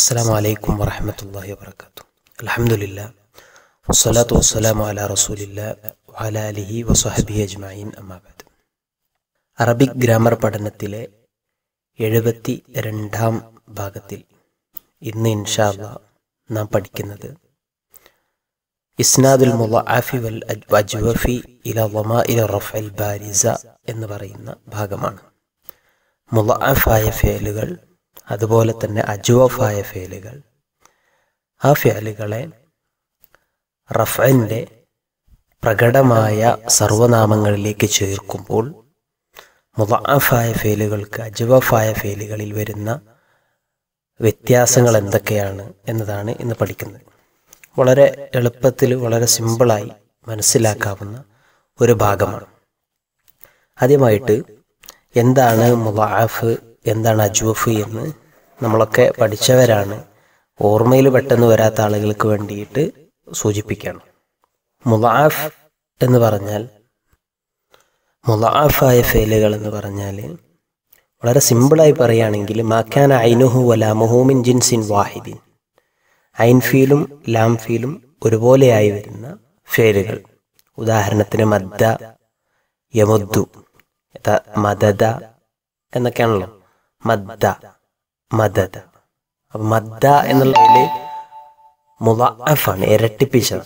السلام عليكم ورحمة الله وبركاته الحمد لله والصلاة والسلام على رسول الله وعلى آله وصحبه أجمعين أما بعد Arabic grammar പഠനത്തിലെ എഴുപത്തി രണ്ടാം ഭാഗത്തിൽ ഇന്ന് ഇൻഷാല്ല നാം പഠിക്കുന്നത് ഇസ്നാദുൽ മുളഅഫി വൽ അജ്വഫി ഇല വമാഇല റഫ്അൽ ബാരിസ എന്ന് പറയുന്ന ഭാഗമാണ് മുളഅഫായ ഫേലുകൾ അതുപോലെ തന്നെ അജുവഫായ ഫേലുകൾ ആ ഫേലുകളെ റഫിൻ്റെ പ്രകടമായ സർവനാമങ്ങളിലേക്ക് ചേർക്കുമ്പോൾ മുളഅഫായ ഫേലുകൾക്ക് അജുവഫായ ഫേലുകളിൽ വരുന്ന വ്യത്യാസങ്ങൾ എന്തൊക്കെയാണ് എന്നതാണ് ഇന്ന് പഠിക്കുന്നത് വളരെ എളുപ്പത്തിൽ വളരെ സിമ്പിളായി മനസ്സിലാക്കാവുന്ന ഒരു ഭാഗമാണ് ആദ്യമായിട്ട് എന്താണ് മുളഅഫ് എന്താണ് അജ്വഫ് എന്ന് നമ്മളൊക്കെ പഠിച്ചവരാണ് ഓർമ്മയിൽ പെട്ടെന്ന് വരാത്ത ആളുകൾക്ക് വേണ്ടിയിട്ട് സൂചിപ്പിക്കണം മുളാഫ് എന്ന് പറഞ്ഞാൽ മുളാഫായ ഫേലുകൾ എന്ന് പറഞ്ഞാൽ വളരെ സിമ്പിളായി പറയുകയാണെങ്കിൽ മാക്കാൻ ഐനുഹു വലാമുഹൂമിൻ ജിൻസിൻ വാഹിദിൻ ഐൻ ഫീലും ലാം ഫീലും ഒരുപോലെയായി വരുന്ന ഫേലുകൾ ഉദാഹരണത്തിന് മദ്ദ യമുദ്ദു മദദ എന്നൊക്കെയാണല്ലോ മദ്ദ മദദ അപ്പൊ മദ്ദ എന്നുള്ളതിൽ മുളഅഫാണ് ഇരട്ടിപ്പിച്ചത്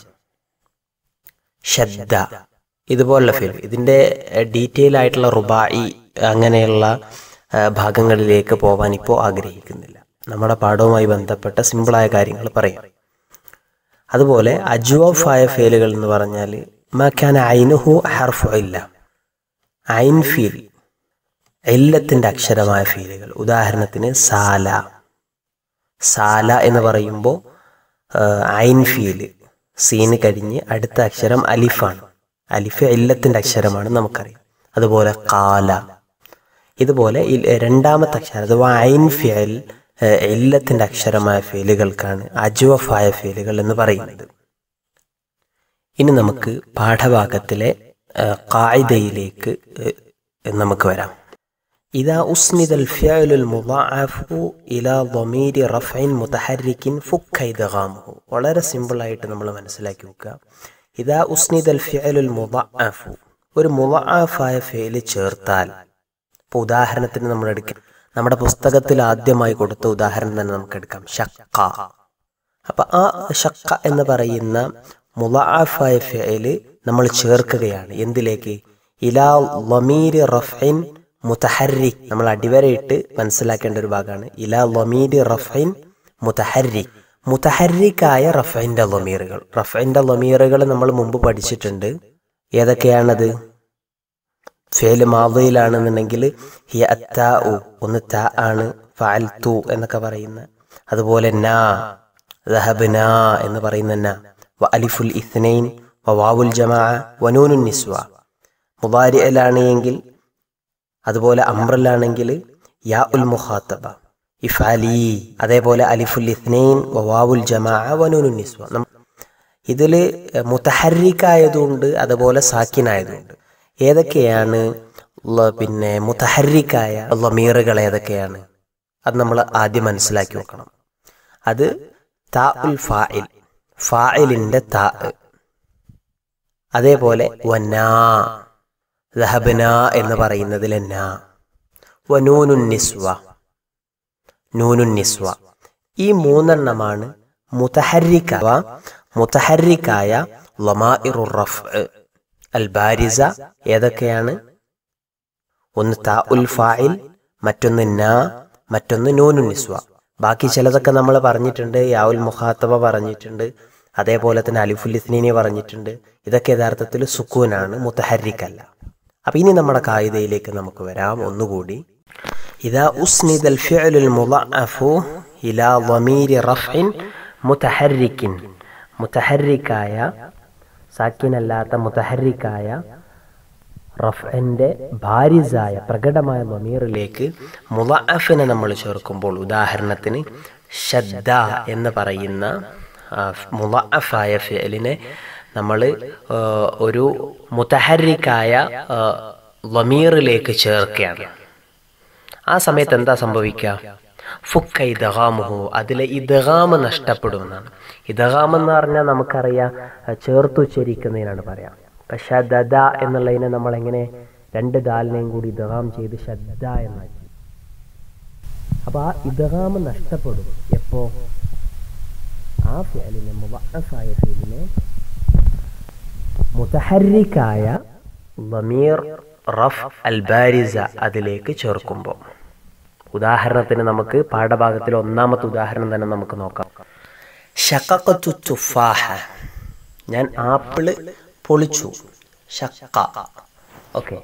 ഷദ്ദ ഇതുപോലുള്ള ഫീൽ ഇതിന്റെ ഡീറ്റെയിൽ ആയിട്ടുള്ള റുബായി അങ്ങനെയുള്ള ഭാഗങ്ങളിലേക്ക് പോകാൻ ഇപ്പോൾ ആഗ്രഹിക്കുന്നില്ല നമ്മുടെ പാഠവുമായി ബന്ധപ്പെട്ട സിമ്പിളായ കാര്യങ്ങൾ പറയാം അതുപോലെ അജുവഫായ ഫേലുകൾ എന്ന് പറഞ്ഞാൽ മക്കാൻ ഐനുഹു ഹർഫു ഇല്ല ഐൻ ഫീൽ എല്ലത്തിൻ്റെ അക്ഷരമായ ഫീലുകൾ ഉദാഹരണത്തിന് സാല സാല എന്ന് പറയുമ്പോൾ ഐൻ ഫീല് സീന് കഴിഞ്ഞ് അടുത്ത അക്ഷരം അലിഫാണ് അലിഫ് എല്ലത്തിൻ്റെ അക്ഷരമാണ് നമുക്കറിയാം അതുപോലെ കാല ഇതുപോലെ രണ്ടാമത്തെ അക്ഷരം അഥവാ ഐൻ ഫിയൽ എല്ലത്തിൻ്റെ അക്ഷരമായ ഫീലുകൾക്കാണ് അജുവഫായ ഫീലുകൾ എന്ന് പറയുന്നത് ഇനി നമുക്ക് പാഠഭാഗത്തിലെ കായികയിലേക്ക് നമുക്ക് വരാം إذا أسند الفعل المضاعف إلى ضمير رفع متحرك فك إدغامه വളരെ സിമ്പിൾ ആയിട്ട് നമ്മൾ മനസ്സിലാക്കി വെക്കുക ഇതാ ഉസ്നിദൽ ഫിഅലുൽ മുദഅഫ് ഒരു മുദഅഫായ ഫേല് ചേർത്താൽ ഇപ്പോൾ ഉദാഹരണത്തിന് നമ്മൾ എടുക്കാം നമ്മുടെ പുസ്തകത്തിൽ ആദ്യമായി കൊടുത്ത ഉദാഹരണം തന്നെ നമുക്ക് എടുക്കാം ഷക്ക അപ്പൊ ആ ഷക്ക എന്ന് പറയുന്ന മുദഅഫായ ഫേല് നമ്മൾ ചേർക്കുകയാണ് എന്തിലേക്ക് ഇലാ ലമീരി റഫ്ഇൻ മുതഹരിക് നമ്മൾ അടിവരയിട്ട് മനസ്സിലാക്കേണ്ട ഒരു ഭാഗമാണ് ഇല ലമീരി റഫൈൻ മുതഹരിക് മുതഹരിക്കായ റഫൈൻ്റെ ലമീറുകൾ റഫൈൻ്റെ ലമീറുകൾ നമ്മൾ മുമ്പ് പഠിച്ചിട്ടുണ്ട് ഏതൊക്കെയാണത് ഫേല് മാതയിലാണെന്നുണ്ടെങ്കിൽ ഹിയ അത്താ ഉ ഒന്ന് ത ആണ് ഫാൽ തു എന്നൊക്കെ പറയുന്ന അതുപോലെ നാ ദഹബ് നാ എന്ന് പറയുന്ന ന വ അലിഫുൽ ഇസ്നൈൻ വ വാവുൽ ജമാ വനൂനുൻ നിസ്വ മുബാരിയലാണ് എങ്കിൽ അതുപോലെ അമ്രലാണെങ്കിൽ യാ ഉൽ മുഖാത്തബ ഇഫാലി അതേപോലെ അലിഫുൽ ഇസ്നൈൻ വവാവുൽ ജമാ വനൂനു നിസ്വ ഇതിൽ മുത്തഹരിക്കായതുകൊണ്ട് അതുപോലെ സാക്കിനായതുകൊണ്ട് ഏതൊക്കെയാണ് പിന്നെ മുത്തഹരിക്കായ ലമീറുകൾ ഏതൊക്കെയാണ് അത് നമ്മൾ ആദ്യം മനസ്സിലാക്കി നോക്കണം അത് താ ഉൽ ഫായിൽ ഫായിലിന്റെ താ അതേപോലെ വന്നാ ദഹബന എന്ന് പറയുന്നതിൽ ന വനൂനുൻ നിസ്വ നൂനുൻ നിസ്വ ഈ മൂന്നെണ്ണമാണ് മുതഹരിക്ക മുതഹരിക്കായ റഫ് അൽ ബാരിസ ഏതൊക്കെയാണ് ഒന്ന് താ ഉൽ ഫായിൽ മറ്റൊന്ന് ന മറ്റൊന്ന് നൂനുൻ നിസ്വ ബാക്കി ചിലതൊക്കെ നമ്മൾ പറഞ്ഞിട്ടുണ്ട് യാവുൽ മുഖാത്തബ പറഞ്ഞിട്ടുണ്ട് അതേപോലെ തന്നെ അലിഫുൽ ഇസ്നീനെ പറഞ്ഞിട്ടുണ്ട് ഇതൊക്കെ യഥാർത്ഥത്തിൽ സുക്കൂനാണ് മുത്തഹരിക്കല്ല അപ്പൊ ഇനി നമ്മുടെ കായികയിലേക്ക് നമുക്ക് വരാം ഒന്നുകൂടി ഇതാ ഉസ്നിദൽ ഫിഅലുൽ മുളഅഫു ഇലാ ളമീരി റഫ്ഇൻ മുതഹർരിക്കിൻ മുതഹർരിക്കായ സാക്കിനല്ലാത്ത മുതഹർരിക്കായ റഫ്ഇന്റെ ബാരിസായ പ്രകടമായ ലമീറിലേക്ക് മുളഅഫിനെ നമ്മൾ ചേർക്കുമ്പോൾ ഉദാഹരണത്തിന് ഷദ്ദ എന്ന് പറയുന്ന മുളഅഫായ ഫിഅലിനെ നമ്മൾ ഒരു മുതഹരിക്കായ ലമീറിലേക്ക് ചേർക്കുകയാണ് ആ സമയത്ത് എന്താ സംഭവിക്കുക ഫുക്ക ഇദഗാമുഹു അതിലെ ഇദഗാമ് നഷ്ടപ്പെടും എന്നാണ് ഇദഗാം എന്ന് പറഞ്ഞാൽ നമുക്കറിയാം അഹ് ചേർത്ത് ഉച്ചരിക്കുന്നതിനാണ് പറയാം ഇപ്പം ഷദദ എന്നുള്ളതിനെ നമ്മൾ എങ്ങനെ രണ്ട് ദാലിനെയും കൂടി ഇദഗാം ചെയ്ത് ഷദ്ദ എന്നാക്കി അപ്പോൾ ആ ഇദഗാമ് നഷ്ടപ്പെടും എപ്പോ ആ ഫിഅലിനെ മുവഅഫായ ഫിഅലിനെ മുതഹരിക്കായ ലമീർ റഫ് അൽ ബാരിസ അതിലേക്ക് ചേർക്കുമ്പോൾ ഉദാഹരണത്തിന് നമുക്ക് പാഠഭാഗത്തിൽ ഒന്നാമത്തെ ഉദാഹരണം തന്നെ നമുക്ക് നോക്കാം ഷക്കത്തു തുഫാഹ ഞാൻ ആപ്പിള് പൊളിച്ചു ഷക്ക ഓക്കെ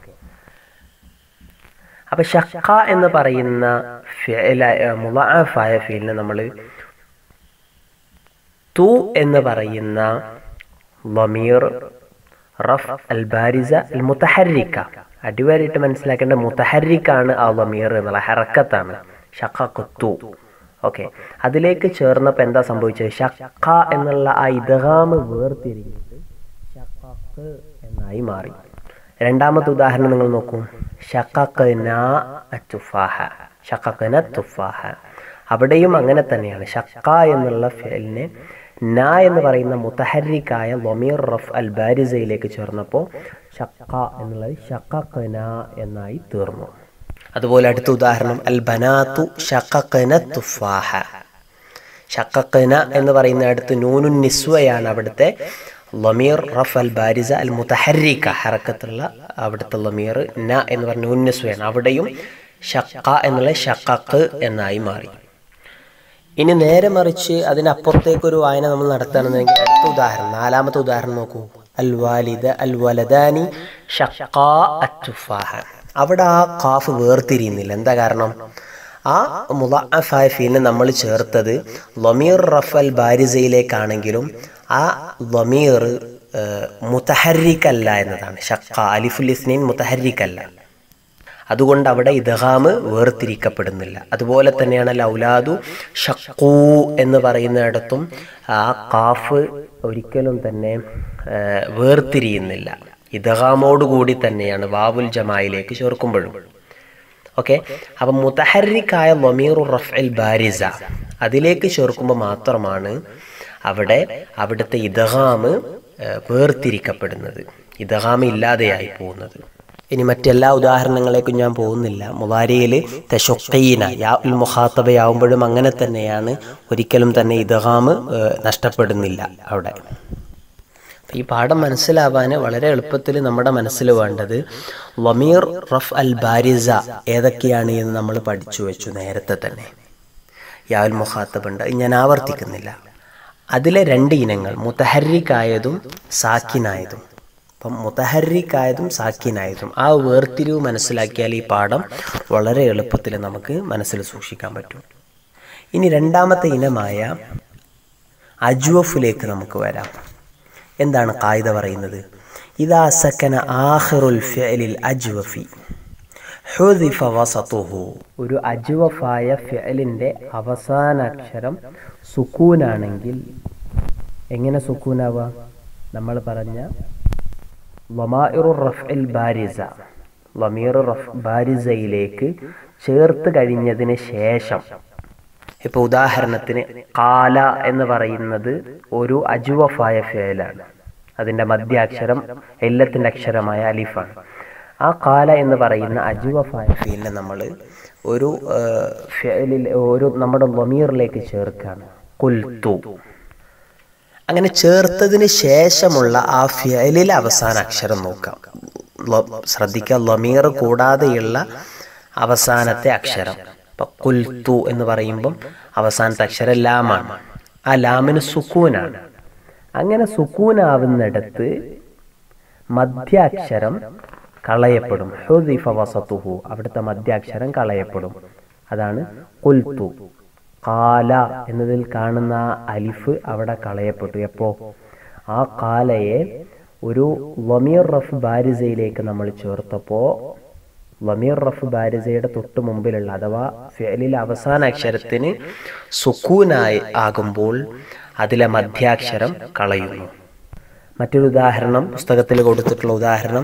അപ്പൊ ഷക്ക എന്ന് പറയുന്ന മുലാഫായ ഫീലിനെ നമ്മൾ തു എന്ന് പറയുന്ന ലമീർ റഫ് അൽ ബാരിസ അൽ മുത്തഹരിക്ക അടിവാരിയിട്ട് മനസ്സിലാക്കേണ്ട മുത്തഹരിക്കാണ് ആ ലമീർ എന്നുള്ള ഹറക്കത്താണ് ഷക്കത്തു ഓക്കെ അതിലേക്ക് ചേർന്നപ്പോൾ എന്താ സംഭവിച്ചത് ഷക്ക എന്നുള്ള ആ ഇദഹാമ് വേർതിരിഞ്ഞിട്ട് ഷക്കക്ക് എന്നായി മാറി രണ്ടാമത്തെ ഉദാഹരണം നിങ്ങൾ നോക്കൂ ഷക്കന തുഫാഹ ഷക്കന തുഫാഹ അവിടെയും അങ്ങനെ തന്നെയാണ് ഷക്ക എന്നുള്ള ഫെലിനെ ന എന്ന് പറയുന്ന മുത്തഹരിക്കായ ലൊമീർ റഫ് അൽ ബാരിസയിലേക്ക് ചേർന്നപ്പോൾ ഷക്ക എന്നുള്ളത് ഷക്കന എന്നായി തീർന്നു അതുപോലെ അടുത്ത ഉദാഹരണം അൽ ബനാത്തു ഷക്കന തുഫാഹ ഷക്കന എന്ന് പറയുന്ന അടുത്ത് നൂനുൻ നിസ്വയാണ് അവിടുത്തെ ലമീർ റഫ് അൽ ബാരിസ അൽ മുത്തഹരിക്ക ഹറക്കത്തുള്ള അവിടുത്തെ ലമീർ ന എന്ന് പറഞ്ഞ നൂൻ നിസ്വയാണ് അവിടെയും ഷക്ക എന്നുള്ള ഷക്കക്ക് എന്നായി മാറി ഇനി നേരെ മറിച്ച് അതിനപ്പുറത്തേക്കൊരു വായന നമ്മൾ നടത്തുകയാണെന്നുണ്ടെങ്കിൽ അടുത്ത ഉദാഹരണം നാലാമത്തെ ഉദാഹരണം നോക്കൂ അൽ വാലിദ അൽ വലദാനി ഷക്കാ അറ്റുഫാഹ അവിടെ ആ കാഫ് വേർതിരിയുന്നില്ല എന്താ കാരണം ആ മുലാഫായ ഫീലിനെ നമ്മൾ ചേർത്തത് ലമീർ റഫ് അൽ ബാരിസയിലേക്കാണെങ്കിലും ആ ലമീർ മുത്തഹരിക്കല്ല എന്നതാണ് ഷക്ക അലിഫുൽ ഇസ്നീൻ മുത്തഹരിക്കല്ല അതുകൊണ്ട് അവിടെ ഇദ്ഹാമ് വേർതിരിക്കപ്പെടുന്നില്ല അതുപോലെ തന്നെയാണ് ലൗലാദു ഷക്കൂ എന്ന് പറയുന്നിടത്തും ആ കാഫ് ഒരിക്കലും തന്നെ വേർതിരിയുന്നില്ല ഇദ്ഹാമോടുകൂടി തന്നെയാണ് വാവുൽ ജമായിലേക്ക് ചേർക്കുമ്പോഴും ഓക്കെ അപ്പം മുത്തഹരിക്കായ ലമീറു റഫ് അൽ ബാരിസ അതിലേക്ക് ചേർക്കുമ്പോൾ മാത്രമാണ് അവിടെ അവിടുത്തെ ഇദ്ഹാമ് വേർതിരിക്കപ്പെടുന്നത് ഇദ്ഹാമ് ഇല്ലാതെയായി പോകുന്നത് ഇനി മറ്റെല്ലാ ഉദാഹരണങ്ങളേക്കും ഞാൻ പോകുന്നില്ല മുവാരിയിൽ തെഷൊക്കീന യാ ഉൽ മുഖാത്തബയാവുമ്പോഴും അങ്ങനെ തന്നെയാണ് ഒരിക്കലും തന്നെ ഇദഹാമ് നഷ്ടപ്പെടുന്നില്ല അവിടെ ഈ പാഠം മനസ്സിലാവാൻ വളരെ എളുപ്പത്തിൽ നമ്മുടെ മനസ്സിൽ വേണ്ടത് ലമീർ റഫ് അൽ ബാരിസ ഏതൊക്കെയാണ് എന്ന് നമ്മൾ പഠിച്ചു വെച്ചു നേരത്തെ തന്നെ യാ ഉൽ മുഖാത്തബ് ഉണ്ട് ഞാൻ ആവർത്തിക്കുന്നില്ല അതിലെ രണ്ട് ഇനങ്ങൾ മുത്തഹരിക്കായതും സാക്കിനായതും അപ്പം മുത്തഹരിക്കായതും സാക്കിനായതും ആ വേർതിരിവ് മനസ്സിലാക്കിയാൽ ഈ പാഠം വളരെ എളുപ്പത്തിൽ നമുക്ക് മനസ്സിൽ സൂക്ഷിക്കാൻ പറ്റും ഇനി രണ്ടാമത്തെ ഇനമായ അജ്വഫിലേക്ക് നമുക്ക് വരാം എന്താണ് കായിക പറയുന്നത് ഇതാ സക്കന ആഹിറുൽ ഫിഅലിൽ അജ്വഫി ഹുദിഫ വസതുഹു ഒരു അജ്വഫായ ഫിഅലിൻ്റെ അവസാന അക്ഷരം സുക്കൂനാണെങ്കിൽ എങ്ങനെ സുക്കൂനാവുക നമ്മൾ പറഞ്ഞ ലമാഇറു റഫ്ഇൽ ബാരിസ ലമീർ റഫ് ബാരിസയിലേക്ക് ചേർത്ത് കഴിഞ്ഞതിന് ശേഷം ഇപ്പൊ ഉദാഹരണത്തിന് കാല എന്ന് പറയുന്നത് ഒരു അജുവഫായ ഫേലാണ് അതിന്റെ മധ്യാക്ഷരം എല്ലാത്തിന്റെ അക്ഷരമായ അലിഫാണ് ആ കാല എന്ന് പറയുന്ന അജുവഫായ ഫീലിനെ നമ്മൾ ഒരു ഫേലിൽ ഒരു നമ്മുടെ ലമീറിലേക്ക് ചേർക്കാണ് കുൽത്തു അങ്ങനെ ചേർത്തതിന് ശേഷമുള്ള ആ ഫിയലിലെ അവസാന അക്ഷരം നോക്കാം ശ്രദ്ധിക്കുക ലമീർ കൂടാതെയുള്ള അവസാനത്തെ അക്ഷരം ഇപ്പൊ കുൽത്തു എന്ന് പറയുമ്പം അവസാനത്തെ അക്ഷരം ലാമാണ് ആ ലാമിന് സുക്കൂനാണ് അങ്ങനെ സുക്കൂനാവുന്നിടത്ത് മധ്യാക്ഷരം കളയപ്പെടും ഹുദിഫ വസത്തുഹു അവിടുത്തെ മധ്യാക്ഷരം കളയപ്പെടും അതാണ് കുൽത്തു കാല എന്നതിൽ കാണുന്ന ആ അലിഫ് അവിടെ കളയപ്പെട്ടു എപ്പോ ആ കാലയെ ഒരു വമീർ റഫ് ബാരിസയിലേക്ക് നമ്മൾ ചേർത്തപ്പോൾ വമീർ റഫ് ബാരിസയുടെ തൊട്ട് മുമ്പിലുള്ള അഥവാ ഫെലിലെ അവസാന അക്ഷരത്തിന് സുക്കൂനായി ആകുമ്പോൾ അതിലെ മധ്യാക്ഷരം കളയുന്നു മറ്റൊരു ഉദാഹരണം പുസ്തകത്തിൽ കൊടുത്തിട്ടുള്ള ഉദാഹരണം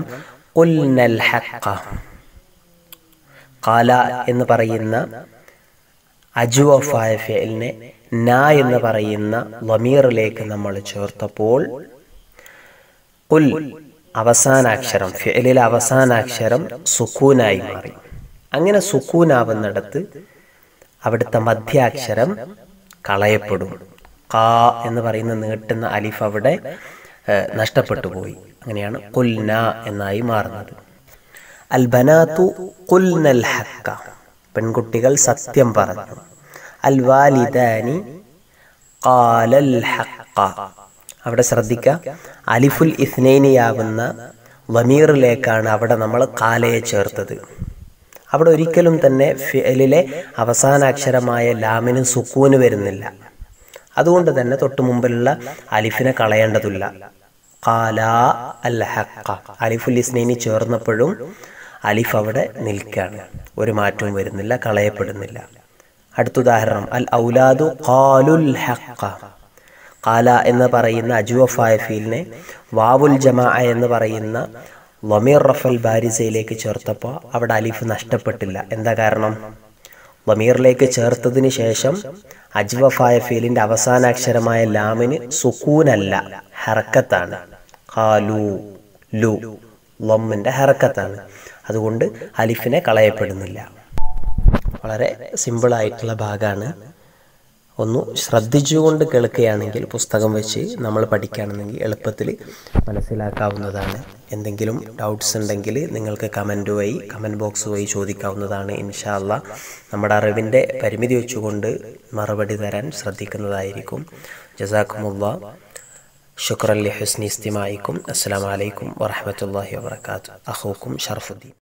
ഉൽനൽ ഹക്ക കാല എന്ന് പറയുന്ന അജുവഫായ ഫിയലിനെ ന എന്ന് പറയുന്ന വമീറിലേക്ക് നമ്മൾ ചേർത്തപ്പോൾ കുൽ അവസാനാക്ഷരം ഫിയലിലെ അവസാനാക്ഷരം സുക്കൂനായി മാറി അങ്ങനെ സുക്കൂനാവുന്നിടത്ത് അവിടുത്തെ മധ്യാക്ഷരം കളയപ്പെടും കാ എന്ന് പറയുന്ന നീട്ടുന്ന അലിഫ് അവിടെ ഏഹ്, നഷ്ടപ്പെട്ടു പോയി അങ്ങനെയാണ് കുൽന എന്നായി മാറുന്നത് അൽ ബനാത്തു കുൽനൽ ഹക്ക പെൺകുട്ടികൾ സത്യം പറഞ്ഞു അൽ വാലിദാനി ഖാലൽ ഹക്ക അവിടെ ശ്രദ്ധിക്കുക അലിഫുൽ ഇസ്നൈനിയാവുന്ന വമീറിലേക്കാണ് അവിടെ നമ്മൾ കാലയെ ചേർത്തത് അവിടെ ഒരിക്കലും തന്നെ ഫിയലിലെ അവസാനാക്ഷരമായ ലാമിന് സുക്കൂന് വരുന്നില്ല അതുകൊണ്ട് തന്നെ തൊട്ടു മുമ്പിലുള്ള അലിഫിനെ കളയേണ്ടതില്ല കാല അൽ ഹക്ക അലിഫുൽ ഇസ്നൈനി ചേർന്നപ്പോഴും അലിഫ് അവിടെ നിൽക്കുകയാണ് ഒരു മാറ്റവും വരുന്നില്ല കളയപ്പെടുന്നില്ല അടുത്ത ഉദാഹരണം അൽ ഔലാദു ഖാലുൽ ഹക്ക കാല എന്ന് പറയുന്ന അജുവഫായ ഫീലിനെ വാവുൽ ജമാ എന്ന് പറയുന്ന വമീർ റഫൽ ബാരിസയിലേക്ക് ചേർത്തപ്പോൾ അവിടെ അലിഫ് നഷ്ടപ്പെട്ടില്ല എന്താ കാരണം വമീറിലേക്ക് ചേർത്തതിന് ശേഷം അജ്വഫായ ഫീലിന്റെ അവസാനാക്ഷരമായ ലാമിന് സുക്കൂനല്ല ഹറക്കത്താണ് ഖാലു ലു ലമ്മിന്റെ ഹറക്കത്താണ് അതുകൊണ്ട് അലിഫിനെ കളയപ്പെടുന്നില്ല വളരെ സിമ്പിളായിട്ടുള്ള ഭാഗമാണ് ഒന്ന് ശ്രദ്ധിച്ചുകൊണ്ട് കേൾക്കുകയാണെങ്കിൽ പുസ്തകം വെച്ച് നമ്മൾ പഠിക്കുകയാണെന്നെങ്കിൽ എളുപ്പത്തിൽ മനസ്സിലാക്കാവുന്നതാണ് എന്തെങ്കിലും ഡൗട്ട്സ് ഉണ്ടെങ്കിൽ നിങ്ങൾക്ക് കമൻറ്റ് വഴി കമൻറ്റ് ബോക്സ് വഴി ചോദിക്കാവുന്നതാണ് ഇൻഷാല്ല നമ്മുടെ അറിവിൻ്റെ പരിമിതി വെച്ചുകൊണ്ട് മറുപടി തരാൻ ശ്രദ്ധിക്കുന്നതായിരിക്കും ജസാഖുമുള്ള ശുക്രല്ലി ഹുസ്നി ഇസ്തിമായിക്കും അസ്സാം വലൈക്കും വറഹമത്തല്ലാഹി വാബർക്കാത്തു അഹൂക്കും ഷർഫുദ്ദീൻ